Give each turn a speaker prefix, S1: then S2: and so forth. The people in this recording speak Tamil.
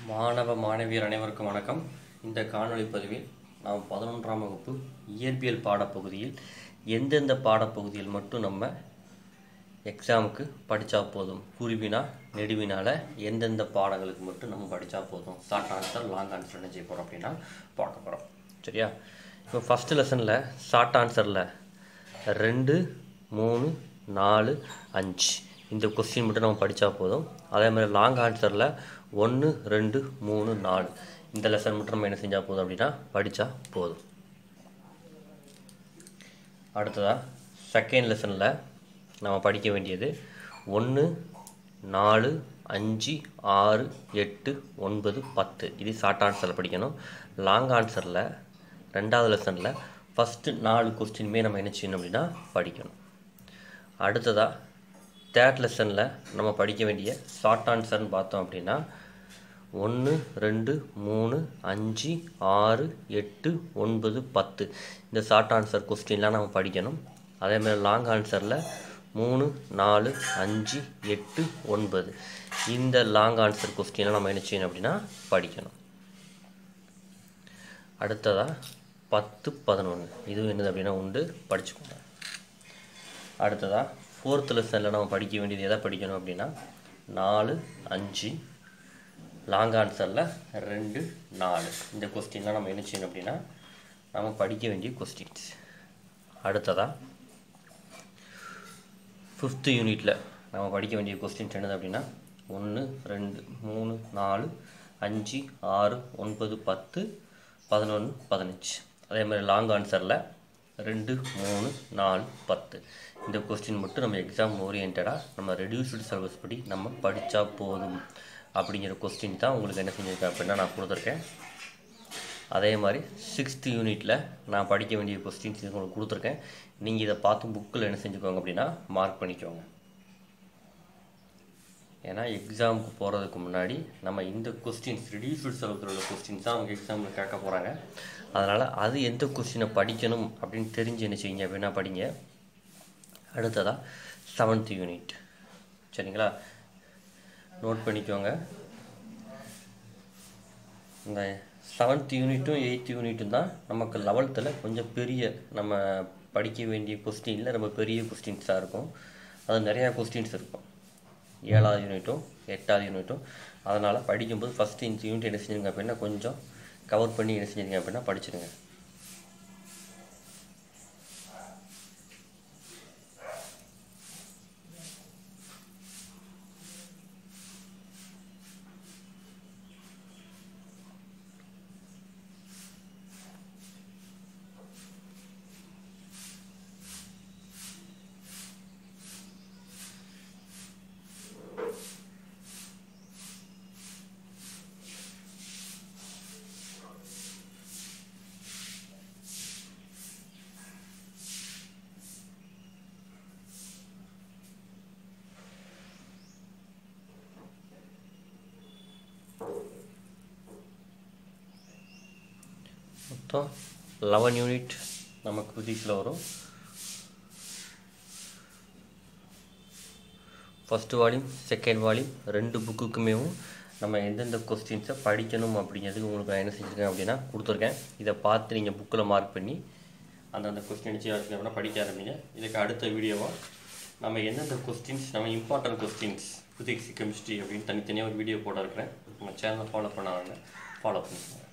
S1: மாணவ மாணவியர் அனைவருக்கும் வணக்கம் இந்த காணொளி பதிவில் நாம் பதினொன்றாம் வகுப்பு இயற்பியல் பாடப்பகுதியில் எந்தெந்த பாடப்பகுதியில் மட்டும் நம்ம எக்ஸாமுக்கு படித்தா போதும் குருவினா நெடுவினால எந்தெந்த பாடங்களுக்கு மட்டும் நம்ம படித்தா போதும் ஷார்ட் ஆன்சர் லாங் ஆன்சர் என்ன செய்ய போகிறோம் அப்படின்னா பார்க்க போகிறோம் சரியா இப்போ ஃபஸ்ட்டு லெசனில் ஷார்ட் ஆன்சரில் ரெண்டு மூணு நாலு அஞ்சு இந்த கொஸ்டின் மட்டும் நம்ம படித்தா போதும் அதே மாதிரி லாங் ஆன்சரில் ஒன்று ரெண்டு மூணு நாலு இந்த லெசன் மட்டும் நம்ம என்ன செஞ்சால் போதும் அப்படின்னா படித்தா போதும் அடுத்ததாக செகண்ட் லெசனில் நம்ம படிக்க வேண்டியது ஒன்று நாலு அஞ்சு ஆறு எட்டு ஒன்பது பத்து இது ஷார்ட் ஆன்சரில் படிக்கணும் லாங் ஆன்சரில் ரெண்டாவது லெசனில் ஃபஸ்ட்டு நாலு கொஸ்டினுமே நம்ம என்ன செய்யணும் அப்படின்னா படிக்கணும் அடுத்ததாக தேர்ட் லெசனில் நம்ம படிக்க வேண்டிய ஷார்ட் ஆன்சர்னு பார்த்தோம் அப்படின்னா ஒன்று ரெண்டு மூணு அஞ்சு ஆறு எட்டு ஒன்பது பத்து இந்த ஷார்ட் ஆன்சர் கொஸ்டின்லாம் நம்ம படிக்கணும் அதேமாதிரி லாங் ஆன்சரில் மூணு நாலு அஞ்சு எட்டு ஒன்பது இந்த லாங் ஆன்சர் கொஸ்டினை நம்ம என்ன செய்யணும் அப்படின்னா படிக்கணும் அடுத்ததாக பத்து பதினொன்று இதுவும் என்னது அப்படின்னா உண்டு படிச்சுக்கோங்க அடுத்ததாக ஃபோர்த் லெசனில் நம்ம படிக்க வேண்டியது எதை படிக்கணும் அப்படின்னா நாலு அஞ்சு லாங் ஆன்சரில் ரெண்டு நாலு இந்த கொஸ்டின்லாம் நம்ம என்ன செய்யணும் அப்படின்னா நம்ம படிக்க வேண்டிய கொஸ்டின்ஸ் அடுத்ததாக ஃபிஃப்த்து யூனிட்டில் நம்ம படிக்க வேண்டிய கொஸ்டின்ஸ் என்னது அப்படின்னா ஒன்று ரெண்டு மூணு நாலு அஞ்சு ஆறு ஒன்பது பத்து பதினொன்று பதினஞ்சு அதே மாதிரி லாங் ஆன்சரில் ரெண்டு மூணு நாலு பத்து இந்த கொஸ்டின் மட்டும் நம்ம எக்ஸாம் ஓரியன்டாக நம்ம ரெடியூஸ்டு சிலபஸ் படி நம்ம படித்தா போதும் அப்படிங்கிற கொஸ்டின் தான் உங்களுக்கு என்ன செஞ்சுருக்கேன் அப்படின்னா நான் கொடுத்துருக்கேன் அதே மாதிரி சிக்ஸ்த்து யூனிட்டில் நான் படிக்க வேண்டிய கொஸ்டின்ஸ் இது உங்களுக்கு கொடுத்துருக்கேன் நீங்கள் இதை பார்த்து புக்கில் என்ன செஞ்சுக்கோங்க அப்படின்னா மார்க் பண்ணிக்கோங்க ஏன்னா எக்ஸாமுக்கு போகிறதுக்கு முன்னாடி நம்ம இந்த கொஸ்டின்ஸ் ரிடியூஸ்டு சிலபஸில் உள்ள கொஸ்டின்ஸ் தான் அவங்க எக்ஸாமில் கேட்க போகிறாங்க அதனால் அது எந்த கொஸ்டினை படிக்கணும் அப்படின்னு தெரிஞ்சு என்ன செய்யுங்க அப்படின்னா படிங்க அடுத்ததாக செவன்த் யூனிட் சரிங்களா நோட் பண்ணிக்கோங்க இந்த செவன்த் யூனிட்டும் எயித் யூனிட்டும் தான் நமக்கு லெவல்த்தில் கொஞ்சம் பெரிய நம்ம படிக்க வேண்டிய கொஸ்டினில் ரொம்ப பெரிய கொஸ்டின்ஸாக இருக்கும் அது நிறையா கொஸ்டின்ஸ் இருக்கும் ஏழாவது யூனிட்டும் எட்டாவது யூனிட்டும் அதனால் படிக்கும்போது ஃபஸ்ட்டு இந்த யூனிட் என்ன செஞ்சுருங்க அப்படின்னா கொஞ்சம் கவர் பண்ணி என்ன செஞ்சுருங்க அப்படின்னா படிச்சிடுங்க மொத்தம் லெவன் யூனிட் நமக்கு ஃபிசிக்ஸில் வரும் ஃபஸ்ட்டு வால்யூம் செகண்ட் வால்யூம் ரெண்டு புக்குக்குமே நம்ம எந்தெந்த கொஸ்டின்ஸை படிக்கணும் அப்படிங்கிறதுக்கு உங்களுக்கு நான் என்ன செஞ்சுருக்கேன் அப்படின்னா கொடுத்துருக்கேன் இதை பார்த்து நீங்கள் புக்கில் மார்க் பண்ணி அந்தந்த கொஸ்டின் வச்சு அப்படின்னா படிக்க ஆரம்பிங்க இதுக்கு அடுத்த வீடியோவாக நம்ம எந்தெந்த கொஸ்டின்ஸ் நம்ம இம்பார்ட்டன்ட் கொஸ்டின்ஸ் ஃபிசிக்ஸ் கெமிஸ்ட்ரி அப்படின்னு தனித்தனியாக ஒரு வீடியோ போட இருக்கிறேன் நம்ம சேனலை ஃபாலோ பண்ணாங்க ஃபாலோ பண்ணிக்கோங்க